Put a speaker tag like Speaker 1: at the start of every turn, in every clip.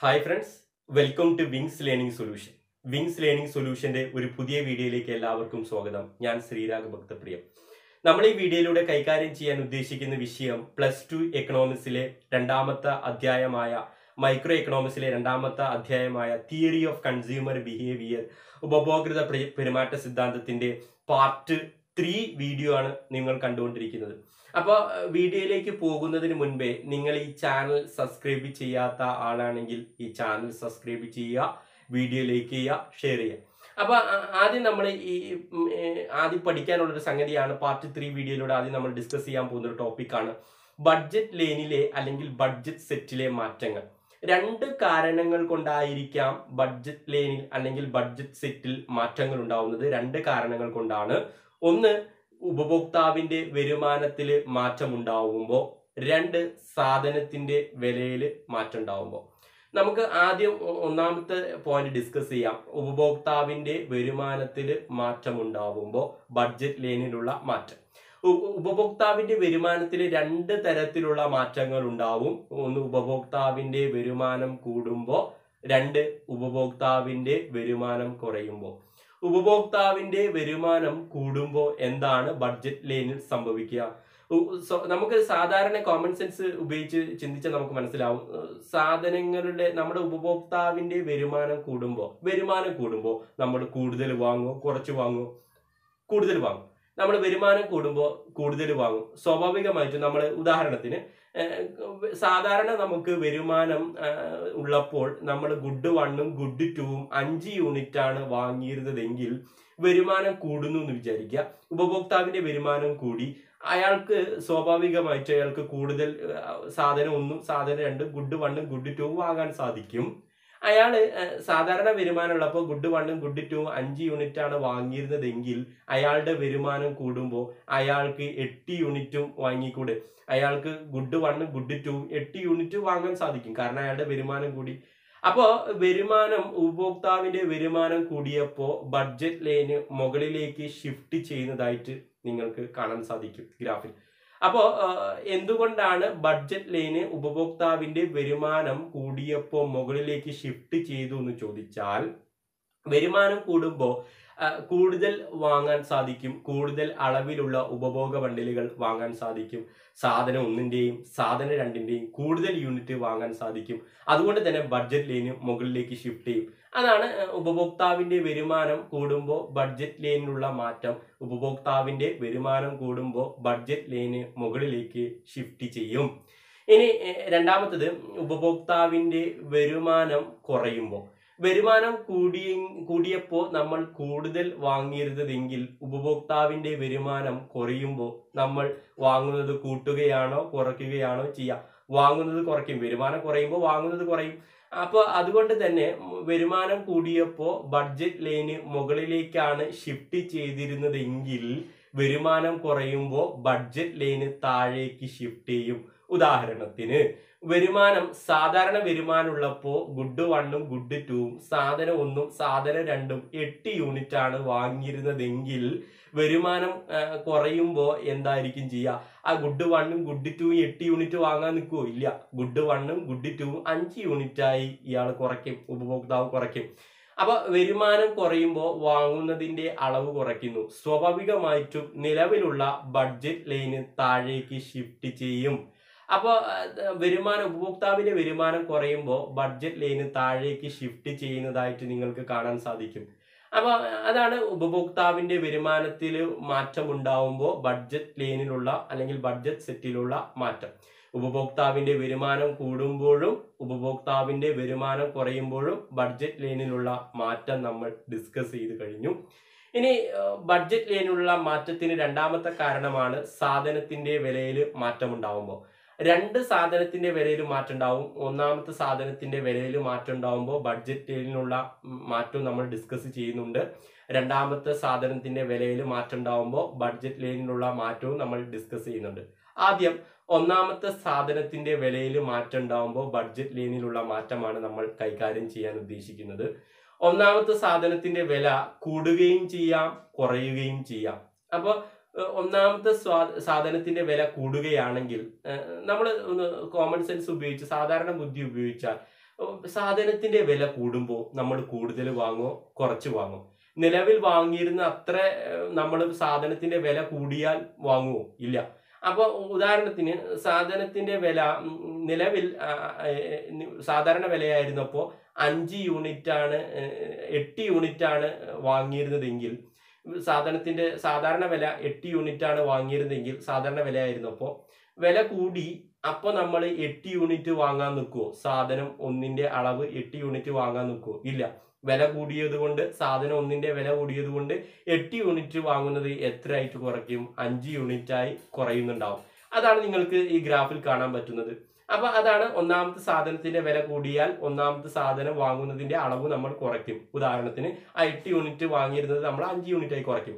Speaker 1: hi friends welcome to Wings Learning Solution Wings Learning സൊല്യൂഷന്റെ ഒരു പുതിയ വീഡിയോയിലേക്ക് എല്ലാവർക്കും സ്വാഗതം ഞാൻ ശ്രീരാഗ് ഭക്തപ്രിയം നമ്മൾ ഈ വീഡിയോയിലൂടെ കൈകാര്യം ചെയ്യാൻ ഉദ്ദേശിക്കുന്ന വിഷയം പ്ലസ് ടു എക്കണോമിക്സിലെ രണ്ടാമത്തെ അധ്യായമായ മൈക്രോ എക്കണോമിക്സിലെ രണ്ടാമത്തെ അധ്യായമായ തിയറി ഓഫ് കൺസ്യൂമർ ബിഹേവിയർ ഉപഭോക്തൃ പ്രി- പെരുമാറ്റ സിദ്ധാന്തത്തിന്റെ പാർട്ട് ത്രീ വീഡിയോ ആണ് നിങ്ങൾ കണ്ടുകൊണ്ടിരിക്കുന്നത് അപ്പോൾ വീഡിയോയിലേക്ക് പോകുന്നതിന് മുൻപേ നിങ്ങൾ ഈ ചാനൽ സബ്സ്ക്രൈബ് ചെയ്യാത്ത ആളാണെങ്കിൽ ഈ ചാനൽ സബ്സ്ക്രൈബ് ചെയ്യുക വീഡിയോ ലൈക്ക് ചെയ്യുക ഷെയർ ചെയ്യുക അപ്പൊ ആ- ആദ്യം നമ്മൾ ഈ ഉം, ഏ, ആദ്യം പഠിക്കാനുള്ള ഒരു സംഗതിയാണ് പാർട്ട് ത്രീ വീഡിയോയിലൂടെ ആദ്യം നമ്മൾ ഡിസ്കസ് ചെയ്യാൻ പോകുന്ന ഒരു ടോപ്പിക്കാണ് ബഡ്ജറ്റ് ലേനിലെ അല്ലെങ്കിൽ ബഡ്ജറ്റ് സെറ്റിലെ മാറ്റങ്ങൾ രണ്ട് കാരണങ്ങൾ കൊണ്ടായിരിക്കാം ബഡ്ജറ്റ് ലേനിൽ അല്ലെങ്കിൽ ബഡ്ജറ്റ് സെറ്റിൽ മാറ്റങ്ങൾ ഉണ്ടാവുന്നത് രണ്ട് കാരണങ്ങൾ കൊണ്ടാണ് ഒന്ന് ഉപഭോക്താവിന്റെ വരുമാനത്തിൽ മാറ്റമുണ്ടാവുമ്പോൾ രണ്ട് സാധനത്തിന്റെ വിലയിൽ മാറ്റം ഉണ്ടാവുമ്പോൾ നമുക്ക് ആദ്യം ഒ- ഒന്നാമത്തെ പോയിന്റ് ഡിസ്കസ് ചെയ്യാം ഉപഭോക്താവിന്റെ വരുമാനത്തിൽ മാറ്റമുണ്ടാവുമ്പോൾ ബഡ്ജറ്റ് ലേനിലുള്ള മാറ്റം ഉ- ഉപഭോക്താവിന്റെ വരുമാനത്തിൽ രണ്ട് തരത്തിലുള്ള മാറ്റങ്ങൾ ഉണ്ടാവും ഒന്ന് ഉപഭോക്താവിന്റെ വരുമാനം കൂടുമ്പോൾ രണ്ട് ഉപഭോക്താവിന്റെ വരുമാനം കുറയുമ്പോൾ ഉപഭോക്താവിന്റെ വരുമാനം കൂടുമ്പോൾ എന്താണ് ബഡ്ജറ്റ് ലൈനിൽ സംഭവിക്കുക ഉ- സോ- നമുക്ക് സാധാരണ കോമൺ സെൻസ് ഉപയോഗിച്ച് ചിന്തിച്ചാൽ നമുക്ക് മനസ്സിലാവും ഏഹ് സാധനങ്ങളുടെ നമ്മുടെ ഉപഭോക്താവിന്റെ വരുമാനം കൂടുമ്പോൾ വരുമാനം കൂടുമ്പോൾ നമ്മൾ കൂടുതൽ വാങ്ങുമോ കുറച്ച് വാങ്ങുമോ കൂടുതൽ വാങ്ങും നമ്മൾ വരുമാനം കൂടുമ്പോൾ കൂടുതൽ വാങ്ങും സ്വാഭാവികമായിട്ടും നമ്മൾ ഉദാഹരണത്തിന് ഏഹ്, സാധാരണ നമുക്ക് വരുമാനം ഏഹ്, ഉള്ളപ്പോൾ നമ്മൾ ഗുഡ് വണ്ണും ഗുഡ് ടൂവും അഞ്ച് യൂണിറ്റ് ആണ് വാങ്ങിയിരുന്നതെങ്കിൽ വരുമാനം കൂടുന്നു എന്ന് വിചാരിക്കുക ഉപഭോക്താവിന്റെ വരുമാനം കൂടി അയാൾക്ക് സ്വാഭാവികമായിട്ട് അയാൾക്ക് കൂടുതൽ ഏഹ്, സാധനം ഒന്നും സാധനം രണ്ടും ഗുഡ് വണ്ണും ഗുഡ് ടൂവും വാങ്ങാൻ സാധിക്കും അയാള് ഏഹ്, സാധാരണ വരുമാനം ഉള്ളപ്പോൾ ഗുഡ് വണ്ണും ഗുഡ് ടൂവും അഞ്ച് യൂണിറ്റ് ആണ് വാങ്ങിയിരുന്നതെങ്കിൽ അയാളുടെ വരുമാനം കൂടുമ്പോൾ അയാൾക്ക് എട്ട് യൂണിറ്റും വാങ്ങിക്കൂടെ അയാൾക്ക് ഗുഡ് വണ്ണും ഗുഡ് ടൂവും എട്ട് യൂണിറ്റ് വാങ്ങാൻ സാധിക്കും കാരണം അയാളുടെ വരുമാനം കൂടി അപ്പോ വരുമാനം ഉപഭോക്താവിന്റെ വരുമാനം കൂടിയപ്പോ ബഡ്ജറ്റ് ലൈന് മുകളിലേക്ക് ഷിഫ്റ്റ് ചെയ്യുന്നതായിട്ട് നിങ്ങൾക്ക് കാണാൻ സാധിക്കും ഗ്രാഫിൽ അപ്പോ ആ, എന്തുകൊണ്ടാണ് ബഡ്ജറ്റ് ലൈന് ഉപഭോക്താവിന്റെ വരുമാനം കൂടിയപ്പോ മുകളിലേക്ക് ഷിഫ്റ്റ് ചെയ്തു എന്ന് ചോദിച്ചാൽ വരുമാനം കൂടുമ്പോൾ കൂടുതൽ വാങ്ങാൻ സാധിക്കും കൂടുതൽ അളവിലുള്ള ഉപഭോഗ ബണ്ടിലുകൾ വാങ്ങാൻ സാധിക്കും സാധനം ഒന്നിന്റെയും സാധനം രണ്ടിന്റെയും കൂടുതൽ യൂണിറ്റ് വാങ്ങാൻ സാധിക്കും അതുകൊണ്ട് തന്നെ ബഡ്ജറ്റ് ലൈന് മുകളിലേക്ക് ഷിഫ്റ്റ് ചെയ്യും അതാണ് ഏഹ്, ഉപഭോക്താവിന്റെ വരുമാനം കൂടുമ്പോൾ ബഡ്ജറ്റ് ലൈനിലുള്ള മാറ്റം ഉപഭോക്താവിന്റെ വരുമാനം കൂടുമ്പോൾ ബഡ്ജറ്റ് ലൈന് മുകളിലേക്ക് ഷിഫ്റ്റ് ചെയ്യും ഇനി ഏഹ്, രണ്ടാമത്തത് ഉപഭോക്താവിന്റെ വരുമാനം കുറയുമ്പോൾ വരുമാനം കൂടിയ കൂടിയപ്പോൾ നമ്മൾ കൂടുതൽ വാങ്ങിയിരുന്നതെങ്കിൽ ഉപഭോക്താവിന്റെ വരുമാനം കുറയുമ്പോൾ നമ്മൾ വാങ്ങുന്നത് കൂട്ടുകയാണോ കുറയ്ക്കുകയാണോ ചെയ്യുക വാങ്ങുന്നത് കുറയ്ക്കും വരുമാനം കുറയുമ്പോൾ വാങ്ങുന്നത് കുറയും അപ്പോൾ അതുകൊണ്ട് തന്നെ വരുമാനം കൂടിയപ്പോൾ ബഡ്ജറ്റ് ലൈന് മുകളിലേക്കാണ് ഷിഫ്റ്റ് ചെയ്തിരുന്നതെങ്കിൽ വരുമാനം കുറയുമ്പോൾ ബഡ്ജറ്റ് ലൈന് താഴേക്ക് ഷിഫ്റ്റ് ചെയ്യും ഉദാഹരണത്തിന് വരുമാനം സാധാരണ വരുമാനം ഉള്ളപ്പോൾ ഗുഡ് വണ്ണും ഗുഡ് ടൂവും സാധനം ഒന്നും സാധനം രണ്ടും എട്ട് യൂണിറ്റ് ആണ് വാങ്ങിയിരുന്നതെങ്കിൽ വരുമാനം ആ, കുറയുമ്പോൾ എന്തായിരിക്കും ചെയ്യുക ആ ഗുഡ് വണ്ണും ഗുഡ് ടൂവും എട്ട് യൂണിറ്റ് വാങ്ങാൻ നിൽക്കുമോ ഇല്ല ഗുഡ് വണ്ണും ഗുഡ് ടൂവും അഞ്ച് യൂണിറ്റ് ആയി ഇയാൾ കുറയ്ക്കും ഉപഭോക്താവ് കുറയ്ക്കും അപ്പൊ വരുമാനം കുറയുമ്പോൾ വാങ്ങുന്നതിന്റെ അളവ് കുറയ്ക്കുന്നു സ്വാഭാവികമായിട്ടും നിലവിലുള്ള ബഡ്ജറ്റ് ലൈന് താഴേക്ക് ഷിഫ്റ്റ് ചെയ്യും അപ്പോൾ വരുമാനം ഉപഭോക്താവിന്റെ വരുമാനം കുറയുമ്പോൾ ബഡ്ജറ്റ് ലൈന് താഴേക്ക് ഷിഫ്റ്റ് ചെയ്യുന്നതായിട്ട് നിങ്ങൾക്ക് കാണാൻ സാധിക്കും അപ്പോൾ അതാണ് ഉപഭോക്താവിന്റെ വരുമാനത്തിൽ മാറ്റം ഉണ്ടാവുമ്പോൾ ബഡ്ജറ്റ് ലൈനിലുള്ള അല്ലെങ്കിൽ ബഡ്ജറ്റ് സെറ്റിലുള്ള മാറ്റം ഉപഭോക്താവിന്റെ വരുമാനം കൂടുമ്പോഴും ഉപഭോക്താവിന്റെ വരുമാനം കുറയുമ്പോഴും ബഡ്ജറ്റ് ലൈനിലുള്ള മാറ്റം നമ്മൾ ഡിസ്കസ് ചെയ്ത് കഴിഞ്ഞു ഇനി ഏഹ്, ബഡ്ജറ്റ് ലൈനിലുള്ള മാറ്റത്തിന് രണ്ടാമത്തെ കാരണമാണ് സാധനത്തിന്റെ വിലയിൽ മാറ്റം ഉണ്ടാവുമ്പോൾ രണ്ട് സാധനത്തിന്റെ വിലയിൽ മാറ്റം ഉണ്ടാവും ഒന്നാമത്തെ സാധനത്തിന്റെ വിലയിൽ മാറ്റം ഉണ്ടാവുമ്പോൾ ബഡ്ജറ്റ് ലൈനിലുള്ള മാറ്റവും നമ്മൾ ഡിസ്കസ് ചെയ്യുന്നുണ്ട് രണ്ടാമത്തെ സാധനത്തിന്റെ വിലയിൽ മാറ്റം ഉണ്ടാവുമ്പോൾ ബഡ്ജറ്റ് ലൈനിലുള്ള മാറ്റവും നമ്മൾ ഡിസ്കസ് ചെയ്യുന്നുണ്ട് ആദ്യം ഒന്നാമത്തെ സാധനത്തിന്റെ വിലയിൽ മാറ്റം ഉണ്ടാവുമ്പോൾ ബഡ്ജറ്റ് ലൈനിലുള്ള മാറ്റമാണ് നമ്മൾ കൈകാര്യം ചെയ്യാൻ ഉദ്ദേശിക്കുന്നത് ഒന്നാമത്തെ സാധനത്തിന്റെ വില കൂടുകയും ചെയ്യാം കുറയുകയും ചെയ്യാം അപ്പോൾ ഒന്നാമത്തെ സ്വാ- സാധനത്തിന്റെ വില കൂടുകയാണെങ്കിൽ നമ്മൾ ഒന്ന് കോമൺ സെൻസ് ഉപയോഗിച്ച് സാധാരണ ബുദ്ധി ഉപയോഗിച്ചാൽ സാധനത്തിന്റെ വില കൂടുമ്പോൾ നമ്മൾ കൂടുതൽ വാങ്ങോ കുറച്ച് വാങ്ങോ നിലവിൽ വാങ്ങിയിരുന്ന അത്ര നമ്മൾ സാധനത്തിന്റെ വില കൂടിയാൽ വാങ്ങുമോ ഇല്ല അപ്പോൾ ഉദാഹരണത്തിന് സാധനത്തിന്റെ വില ഉം, നിലവിൽ ആ, ആ, ഏ, സാധാരണ വിലയായിരുന്നപ്പോൾ അഞ്ച് യൂണിറ്റ് ആണ് ഏഹ്, എട്ട് യൂണിറ്റ് ആണ് വാങ്ങിയിരുന്നതെങ്കിൽ സാധനത്തിന്റെ സാധാരണ വില എട്ട് യൂണിറ്റ് ആണ് വാങ്ങിയിരുന്നെങ്കിൽ സാധാരണ വിലയായിരുന്നപ്പോൾ വില കൂടി അപ്പൊ നമ്മൾ എട്ട് യൂണിറ്റ് വാങ്ങാൻ നിൽക്കുവോ സാധനം ഒന്നിന്റെ അളവ് എട്ട് യൂണിറ്റ് വാങ്ങാൻ നിൽക്കുവോ ഇല്ല വില കൂടിയത് കൊണ്ട് സാധനം ഒന്നിന്റെ വില കൂടിയത് കൊണ്ട് എട്ട് യൂണിറ്റ് വാങ്ങുന്നത് എത്രയായിട്ട് കുറയ്ക്കും അഞ്ച് യൂണിറ്റ് ആയി കുറയുന്നുണ്ടാവും അതാണ് നിങ്ങൾക്ക് ഈ ഗ്രാഫിൽ കാണാൻ പറ്റുന്നത് അപ്പൊ അതാണ് ഒന്നാമത്തെ സാധനത്തിന്റെ വില കൂടിയാൽ ഒന്നാമത്തെ സാധനം വാങ്ങുന്നതിന്റെ അളവ് നമ്മൾ കുറയ്ക്കും ഉദാഹരണത്തിന് ആ എട്ട് യൂണിറ്റ് വാങ്ങിയിരുന്നത് നമ്മൾ അഞ്ച് യൂണിറ്റ് ആയി കുറയ്ക്കും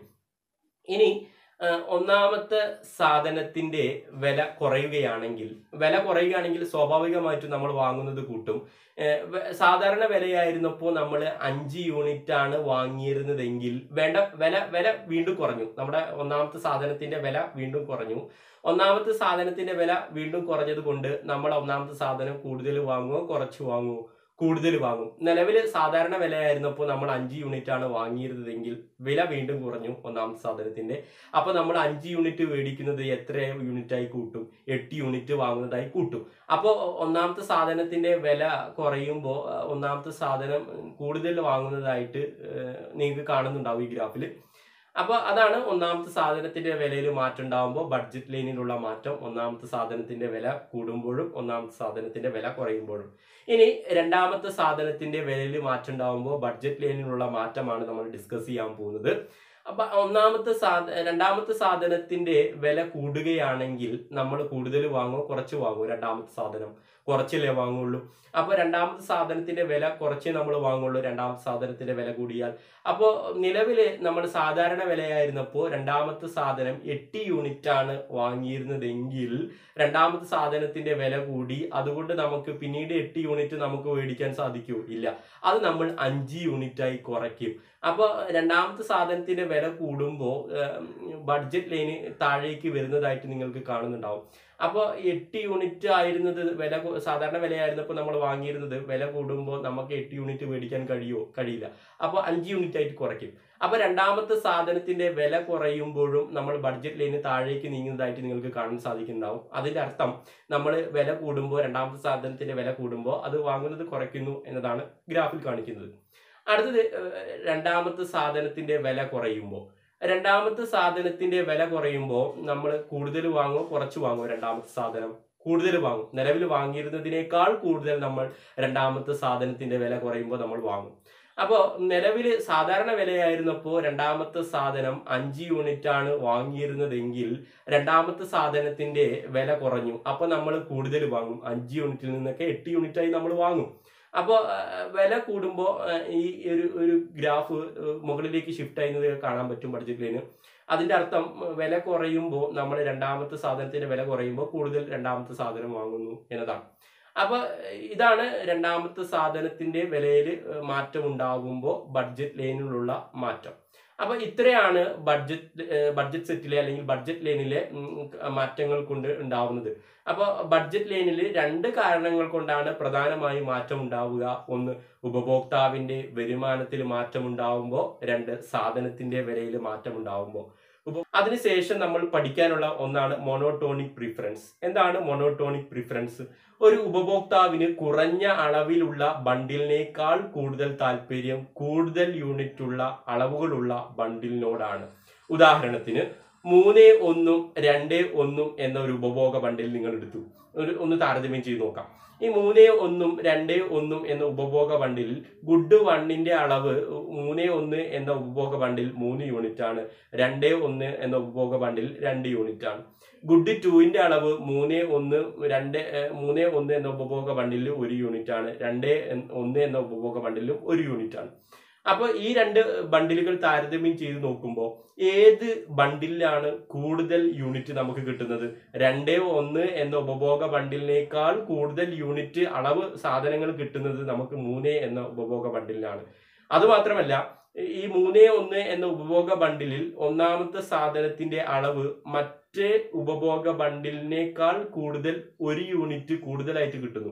Speaker 1: ഇനി ആ, ഒന്നാമത്തെ സാധനത്തിന്റെ വില കുറയുകയാണെങ്കിൽ വില കുറയുകയാണെങ്കിൽ സ്വാഭാവികമായിട്ടും നമ്മൾ വാങ്ങുന്നത് കൂട്ടും ഏ, വ- സാധാരണ വിലയായിരുന്നപ്പോൾ നമ്മൾ അഞ്ച് യൂണിറ്റ് ആണ് വാങ്ങിയിരുന്നതെങ്കിൽ വേണ്ട വില വില വീണ്ടും കുറഞ്ഞു നമ്മുടെ ഒന്നാമത്തെ സാധനത്തിന്റെ വില വീണ്ടും കുറഞ്ഞു ഒന്നാമത്തെ സാധനത്തിന്റെ വില വീണ്ടും കുറഞ്ഞത് കൊണ്ട് നമ്മൾ ഒന്നാമത്തെ സാധനം കൂടുതൽ വാങ്ങുമോ കുറച്ച് വാങ്ങുമോ കൂടുതൽ വാങ്ങും നിലവിൽ സാധാരണ വിലയായിരുന്നപ്പോൾ നമ്മൾ അഞ്ച് യൂണിറ്റ് ആണ് വാങ്ങിയിരുന്നതെങ്കിൽ വില വീണ്ടും കുറഞ്ഞു ഒന്നാമത്തെ സാധനത്തിന്റെ അപ്പൊ നമ്മൾ അഞ്ച് യൂണിറ്റ് മേടിക്കുന്നത് എത്ര യൂണിറ്റ് ആയി കൂട്ടും എട്ട് യൂണിറ്റ് വാങ്ങുന്നതായി കൂട്ടും അപ്പോൾ ഒന്നാമത്തെ സാധനത്തിന്റെ വില കുറയുമ്പോൾ ഒന്നാമത്തെ സാധനം കൂടുതൽ വാങ്ങുന്നതായിട്ട് ഏഹ്, നിങ്ങൾക്ക് കാണുന്നുണ്ടാവും ഈ ഗ്രാഫിൽ അപ്പോൾ അതാണ് ഒന്നാമത്തെ സാധനത്തിന്റെ വിലയിൽ മാറ്റം ഉണ്ടാകുമ്പോൾ ബഡ്ജറ്റ് ലൈനിലുള്ള മാറ്റം ഒന്നാമത്തെ സാധനത്തിന്റെ വില കൂടുമ്പോഴും ഒന്നാമത്തെ സാധനത്തിന്റെ വില കുറയുമ്പോഴും ഇനി രണ്ടാമത്തെ സാധനത്തിന്റെ വിലയിൽ മാറ്റം ഉണ്ടാകുമ്പോൾ ബഡ്ജറ്റ് ലൈനിലുള്ള മാറ്റമാണ് നമ്മൾ ഡിസ്കസ് ചെയ്യാൻ പോകുന്നത് അപ്പൊ ഒന്നാമത്തെ സാധ രണ്ടാമത്തെ സാധനത്തിന്റെ വില കൂടുകയാണെങ്കിൽ നമ്മൾ കൂടുതൽ വാങ്ങുമോ കുറച്ച് വാങ്ങുമോ രണ്ടാമത്തെ സാധനം കുറച്ചല്ലേ വാങ്ങുള്ളൂ അപ്പൊ രണ്ടാമത്തെ സാധനത്തിന്റെ വില കുറച്ചേ നമ്മൾ വാങ്ങുള്ളൂ രണ്ടാമത്തെ സാധനത്തിന്റെ വില കൂടിയാൽ അപ്പോൾ നിലവില് നമ്മൾ സാധാരണ വിലയായിരുന്നപ്പോൾ രണ്ടാമത്തെ സാധനം എട്ട് യൂണിറ്റ് ആണ് വാങ്ങിയിരുന്നതെങ്കിൽ രണ്ടാമത്തെ സാധനത്തിന്റെ വില കൂടി അതുകൊണ്ട് നമുക്ക് പിന്നീട് എട്ട് യൂണിറ്റ് നമുക്ക് മേടിക്കാൻ സാധിക്കുമോ ഇല്ല അത് നമ്മൾ അഞ്ച് യൂണിറ്റ് ആയി കുറയ്ക്കും അപ്പോൾ രണ്ടാമത്തെ സാധനത്തിന്റെ വില കൂടുമ്പോൾ ബഡ്ജറ്റ് ലൈന് താഴേക്ക് വരുന്നതായിട്ട് നിങ്ങൾക്ക് കാണുന്നുണ്ടാവും അപ്പോൾ എട്ട് യൂണിറ്റ് ആയിരുന്നത് വില കു- സാധാരണ വിലയായിരുന്നപ്പോൾ നമ്മൾ വാങ്ങിയിരുന്നത് വില കൂടുമ്പോൾ നമുക്ക് എട്ട് യൂണിറ്റ് മേടിക്കാൻ കഴിയുമോ കഴിയില്ല അപ്പോൾ അഞ്ച് യൂണിറ്റ് ആയിട്ട് കുറയ്ക്കും അപ്പോൾ രണ്ടാമത്തെ സാധനത്തിന്റെ വില കുറയുമ്പോഴും നമ്മൾ ബഡ്ജറ്റ് ലൈന് താഴേക്ക് നീങ്ങുന്നതായിട്ട് നിങ്ങൾക്ക് കാണാൻ സാധിക്കുന്നുണ്ടാവും അതിന്റെ അർത്ഥം നമ്മൾ വില കൂടുമ്പോൾ രണ്ടാമത്തെ സാധനത്തിന്റെ വില കൂടുമ്പോൾ അത് വാങ്ങുന്നത് കുറയ്ക്കുന്നു എന്നതാണ് ഗ്രാഫിൽ കാണിക്കുന്നത് അടുത്തത് ഏഹ്, രണ്ടാമത്തെ സാധനത്തിന്റെ വില കുറയുമ്പോൾ രണ്ടാമത്തെ സാധനത്തിന്റെ വില കുറയുമ്പോൾ നമ്മൾ കൂടുതൽ വാങ്ങുമോ കുറച്ച് വാങ്ങുമോ രണ്ടാമത്തെ സാധനം കൂടുതൽ വാങ്ങും നിലവിൽ വാങ്ങിയിരുന്നതിനേക്കാൾ കൂടുതൽ നമ്മൾ രണ്ടാമത്തെ സാധനത്തിന്റെ വില കുറയുമ്പോൾ നമ്മൾ വാങ്ങും അപ്പോൾ നിലവിൽ സാധാരണ വിലയായിരുന്നപ്പോൾ രണ്ടാമത്തെ സാധനം അഞ്ച് യൂണിറ്റ് ആണ് വാങ്ങിയിരുന്നതെങ്കിൽ രണ്ടാമത്തെ സാധനത്തിന്റെ വില കുറഞ്ഞു അപ്പോൾ നമ്മൾ കൂടുതൽ വാങ്ങും അഞ്ച് യൂണിറ്റിൽ നിന്നൊക്കെ എട്ട് യൂണിറ്റ് ആയി നമ്മൾ വാങ്ങും അപ്പോൾ വില കൂടുമ്പോൾ ഈ ഒരു ഒരു ഗ്രാഫ് മുകളിലേക്ക് ഷിഫ്റ്റ് ആയിരുന്നത് കാണാൻ പറ്റും ബഡ്ജറ്റിന് അതിന്റെ അർത്ഥം ഉം, വില കുറയുമ്പോൾ നമ്മൾ രണ്ടാമത്തെ സാധനത്തിന്റെ വില കുറയുമ്പോൾ കൂടുതൽ രണ്ടാമത്തെ സാധനം വാങ്ങുന്നു എന്നതാണ് അപ്പൊ ഇതാണ് രണ്ടാമത്തെ സാധനത്തിന്റെ വിലയിൽ മാറ്റം ഉണ്ടാകുമ്പോൾ ബഡ്ജറ്റ് ലൈനിലുള്ള മാറ്റം അപ്പൊ ഇത്രയാണ് ബഡ്ജറ്റ് ബഡ്ജറ്റ് സെറ്റിലെ അല്ലെങ്കിൽ ബഡ്ജറ്റ് ലൈനിലെ ഉം, മാറ്റങ്ങൾ കൊണ്ട് ഉണ്ടാവുന്നത് അപ്പോൾ ബഡ്ജറ്റ് ലൈനിൽ രണ്ട് കാരണങ്ങൾ കൊണ്ടാണ് പ്രധാനമായും മാറ്റം ഉണ്ടാവുക ഒന്ന് ഉപഭോക്താവിന്റെ വരുമാനത്തിൽ മാറ്റം ഉണ്ടാവുമ്പോൾ രണ്ട് സാധനത്തിന്റെ വിലയിൽ മാറ്റം ഉണ്ടാവുമ്പോൾ ഉപ- അതിനുശേഷം നമ്മൾ പഠിക്കാനുള്ള ഒന്നാണ് മോണോട്ടോണിക് പ്രിഫറൻസ് എന്താണ് മോണോട്ടോണിക് പ്രിഫറൻസ് ഒരു ഉപഭോക്താവിന് കുറഞ്ഞ അളവിലുള്ള ബണ്ടിലിനേക്കാൾ കൂടുതൽ താല്പര്യം കൂടുതൽ യൂണിറ്റ് ഉള്ള അളവുകളുള്ള ബണ്ടിലിനോടാണ് ഉദാഹരണത്തിന് മൂന്ന് ഒന്നും രണ്ട് ഒന്നും എന്ന ഒരു ഉപഭോഗ ബണ്ടിൽ നിങ്ങൾ എടുത്തു ഒരു ഒന്ന് താരതമ്യം ചെയ്ത് നോക്കാം ഈ മൂന്ന് ഒന്നും രണ്ട് ഒന്നും എന്ന ഉപഭോഗ ബണ്ടിലിൽ ഗുഡ് വണ്ണിന്റെ അളവ് മൂന്ന് ഒന്ന് എന്ന ഉപഭോഗ ബണ്ടിൽ മൂന്ന് യൂണിറ്റ് ആണ് രണ്ട് ഒന്ന് എന്ന ഉപഭോഗ ബണ്ടിൽ രണ്ട് യൂണിറ്റ് ആണ് ഗുഡ് ടുവിന്റെ അളവ് മൂന്ന് ഒന്ന് രണ്ട് ഏഹ്, മൂന്ന് ഒന്ന് എന്ന ഉപഭോഗ ബണ്ടിലിൽ ഒരു യൂണിറ്റ് ആണ് രണ്ട് എൻ- ഒന്ന് എന്ന ഉപഭോഗ ബണ്ടിലും ഒരു യൂണിറ്റ് ആണ് അപ്പോൾ ഈ രണ്ട് ബണ്ടിലുകൾ താരതമ്യം ചെയ്ത് നോക്കുമ്പോൾ ഏത് ബണ്ടിലാണ് കൂടുതൽ യൂണിറ്റ് നമുക്ക് കിട്ടുന്നത് രണ്ട് ഒന്ന് എന്ന ഉപഭോഗ ബണ്ടിലിനേക്കാൾ കൂടുതൽ യൂണിറ്റ് അളവ് സാധനങ്ങൾ കിട്ടുന്നത് നമുക്ക് മൂന്ന് എന്ന ഉപഭോഗ ബണ്ടിലാണ് അതുമാത്രമല്ല ഈ മൂന്ന് ഒന്ന് എന്ന ഉപഭോഗ ബണ്ടിലിൽ ഒന്നാമത്തെ സാധനത്തിന്റെ അളവ് മറ്റേ ഉപഭോഗ ബണ്ടിലിനേക്കാൾ കൂടുതൽ ഒരു യൂണിറ്റ് കൂടുതലായിട്ട് കിട്ടുന്നു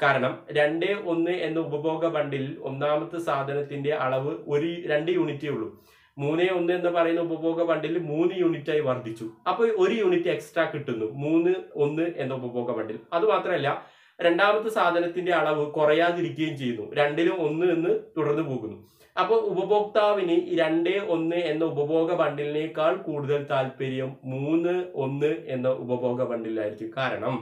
Speaker 1: കാരണം രണ്ട് ഒന്ന് എന്ന ഉപഭോഗ ബണ്ടിലിൽ ഒന്നാമത്തെ സാധനത്തിന്റെ അളവ് ഒരു രണ്ട് യൂണിറ്റേ ഉള്ളൂ മൂന്ന് ഒന്ന് എന്ന് പറയുന്ന ഉപഭോഗ ബണ്ടിൽ മൂന്ന് യൂണിറ്റ് ആയി വർദ്ധിച്ചു അപ്പോൾ ഒരു യൂണിറ്റ് എക്സ്ട്രാ കിട്ടുന്നു മൂന്ന് ഒന്ന് എന്ന ഉപഭോഗ ബണ്ടിൽ അത് മാത്രമല്ല രണ്ടാമത്തെ സാധനത്തിന്റെ അളവ് കുറയാതിരിക്കുകയും ചെയ്യുന്നു രണ്ടിലും ഒന്ന് എന്ന് തുടർന്ന് പോകുന്നു അപ്പോൾ ഉപഭോക്താവിന് ഈ രണ്ട് ഒന്ന് എന്ന ഉപഭോഗ ബണ്ടിലിനേക്കാൾ കൂടുതൽ താല്പര്യം മൂന്ന് ഒന്ന് എന്ന ഉപഭോഗ ബണ്ടിലായിരിക്കും കാരണം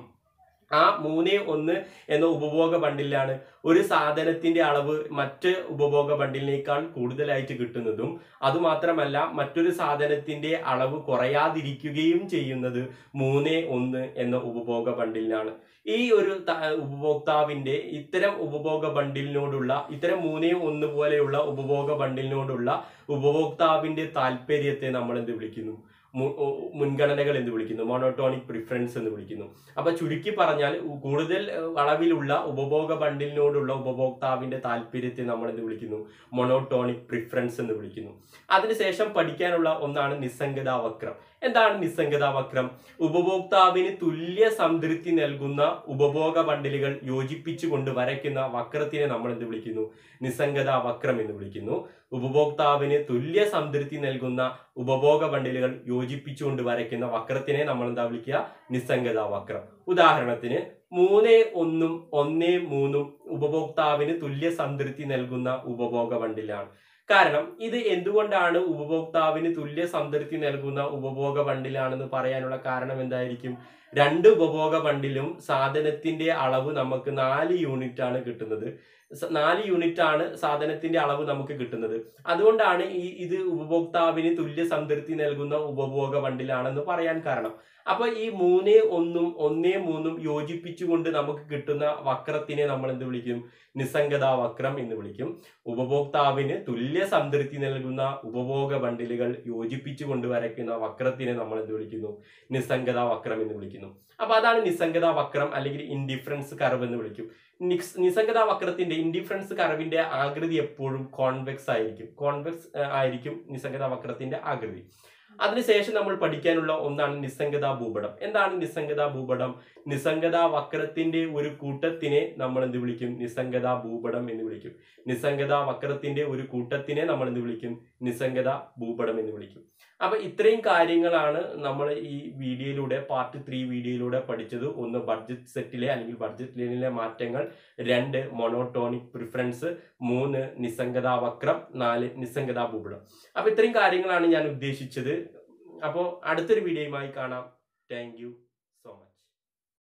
Speaker 1: ആ മൂന്ന് ഒന്ന് എന്ന ഉപഭോഗ ബണ്ടിലാണ് ഒരു സാധനത്തിന്റെ അളവ് മറ്റ് ഉപഭോഗ ബണ്ടിലിനേക്കാൾ കൂടുതലായിട്ട് കിട്ടുന്നതും അതുമാത്രമല്ല മറ്റൊരു സാധനത്തിന്റെ അളവ് കുറയാതിരിക്കുകയും ചെയ്യുന്നത് മൂന്ന് ഒന്ന് എന്ന ഉപഭോഗ ബണ്ടിലിനാണ് ഈ ഒരു ത- ഉപഭോക്താവിന്റെ ഇത്തരം ഉപഭോഗ ബണ്ടിലിനോടുള്ള ഇത്തരം മൂന്നേ ഒന്ന് പോലെയുള്ള ഉപഭോഗ ബണ്ടിലിനോടുള്ള ഉപഭോക്താവിന്റെ താല്പര്യത്തെ നമ്മൾ എന്ത് വിളിക്കുന്നു മു- ഉ- മുൻഗണനകൾ എന്ന് വിളിക്കുന്നു മോണോട്ടോണിക് പ്രിഫറൻസ് എന്ന് വിളിക്കുന്നു അപ്പൊ ചുരുക്കി പറഞ്ഞാൽ ഉ- കൂടുതൽ ഏഹ്, അളവിലുള്ള ഉപഭോഗ ബണ്ടിലിനോടുള്ള ഉപഭോക്താവിന്റെ താല്പര്യത്തെ നമ്മൾ എന്ത് വിളിക്കുന്നു മൊണോട്ടോണിക് പ്രിഫറൻസ് എന്ന് വിളിക്കുന്നു അതിനുശേഷം പഠിക്കാനുള്ള ഒന്നാണ് നിസ്സംഗതാ വക്രം എന്താണ് നിസ്സംഗതാ വക്രം ഉപഭോക്താവിന് തുല്യ സംതൃപ്തി നൽകുന്ന ഉപഭോഗ ബണ്ടിലുകൾ യോജിപ്പിച്ചുകൊണ്ട് വരയ്ക്കുന്ന വക്രത്തിനെ നമ്മൾ എന്ത് വിളിക്കുന്നു നിസ്സംഗതാ വക്രം എന്ന് വിളിക്കുന്നു ഉപഭോക്താവിന് തുല്യ സംതൃപ്തി നൽകുന്ന ഉപഭോഗ ബണ്ടിലുകൾ യോജിപ്പിച്ചുകൊണ്ട് വരയ്ക്കുന്ന വക്രത്തിനെ നമ്മൾ എന്താ വിളിക്കുക നിസ്സംഗതാ വക്രം ഉദാഹരണത്തിന് മൂന്ന് ഒന്നും ഒന്ന് മൂന്നും ഉപഭോക്താവിന് തുല്യ സംതൃപ്തി നൽകുന്ന ഉപഭോഗ ബണ്ടിലാണ് കാരണം ഇത് എന്തുകൊണ്ടാണ് ഉപഭോക്താവിന് തുല്യ സംതൃപ്തി നൽകുന്ന ഉപഭോഗ ബണ്ടിലാണെന്ന് പറയാനുള്ള കാരണം എന്തായിരിക്കും രണ്ട് ഉപഭോഗ ബണ്ടിലും സാധനത്തിന്റെ അളവ് നമുക്ക് നാല് യൂണിറ്റ് ആണ് കിട്ടുന്നത് സ- നാല് യൂണിറ്റ് ആണ് സാധനത്തിന്റെ അളവ് നമുക്ക് കിട്ടുന്നത് അതുകൊണ്ടാണ് ഈ ഇത് ഉപഭോക്താവിന് തുല്യ സംതൃപ്തി നൽകുന്ന ഉപഭോഗ ബണ്ടിലാണെന്ന് പറയാൻ കാരണം അപ്പൊ ഈ മൂന്നേ ഒന്നും ഒന്നേ മൂന്നും യോജിപ്പിച്ചുകൊണ്ട് നമുക്ക് കിട്ടുന്ന വക്രത്തിനെ നമ്മൾ എന്ത് വിളിക്കും നിസ്സംഗതാ വക്രം എന്ന് വിളിക്കും ഉപഭോക്താവിന് തുല്യ സംതൃപ്തി നൽകുന്ന ഉപഭോഗ ബണ്ടിലുകൾ യോജിപ്പിച്ചുകൊണ്ട് വരയ്ക്കുന്ന വക്രത്തിനെ നമ്മൾ എന്ത് വിളിക്കുന്നു നിസ്സംഗതാ വക്രം എന്ന് വിളിക്കുന്നു അപ്പൊ അതാണ് നിസ്സംഗതാ വക്രം അല്ലെങ്കിൽ ഇൻഡിഫറൻസ് കർവ് എന്ന് വിളിക്കും നിക്സ് നിസ്സംഗതാ വക്രത്തിന്റെ ഇൻഡിഫറൻസ് കർവിന്റെ ആകൃതി എപ്പോഴും കോൺവെക്സ് ആയിരിക്കും കോൺവെക്സ് ആയിരിക്കും നിസ്സംഗതാ വക്രത്തിന്റെ ആകൃതി അതിനുശേഷം നമ്മൾ പഠിക്കാനുള്ള ഒന്നാണ് നിസ്സംഗതാ ഭൂപടം എന്താണ് നിസ്സംഗതാ ഭൂപടം നിസ്സംഗതാ വക്രത്തിന്റെ ഒരു കൂട്ടത്തിനെ നമ്മൾ എന്ത് വിളിക്കും നിസ്സംഗതാ ഭൂപടം എന്ന് വിളിക്കും നിസ്സംഗതാ വക്രത്തിന്റെ ഒരു കൂട്ടത്തിനെ നമ്മൾ എന്ത് വിളിക്കും നിസ്സംഗതാ ഭൂപടം എന്ന് വിളിക്കും അപ്പൊ ഇത്രയും കാര്യങ്ങളാണ് നമ്മൾ ഈ വീഡിയോയിലൂടെ പാർട്ട് ത്രീ വീഡിയോയിലൂടെ പഠിച്ചത് ഒന്ന് ബഡ്ജറ്റ് സെറ്റിലെ അല്ലെങ്കിൽ ബഡ്ജറ്റ് ലൈനിലെ മാറ്റങ്ങൾ രണ്ട് മൊണോട്ടോണിക് പ്രിഫറൻസ് മൂന്ന് നിസ്സംഗതാ വക്രം നാല് നിസ്സംഗതാ ഭൂപടം അപ്പൊ ഇത്രയും കാര്യങ്ങളാണ് ഞാൻ ഉദ്ദേശിച്ചത് അപ്പോൾ അടുത്തൊരു വീഡിയോയുമായി കാണാം താങ്ക് യു സോ മച്ച്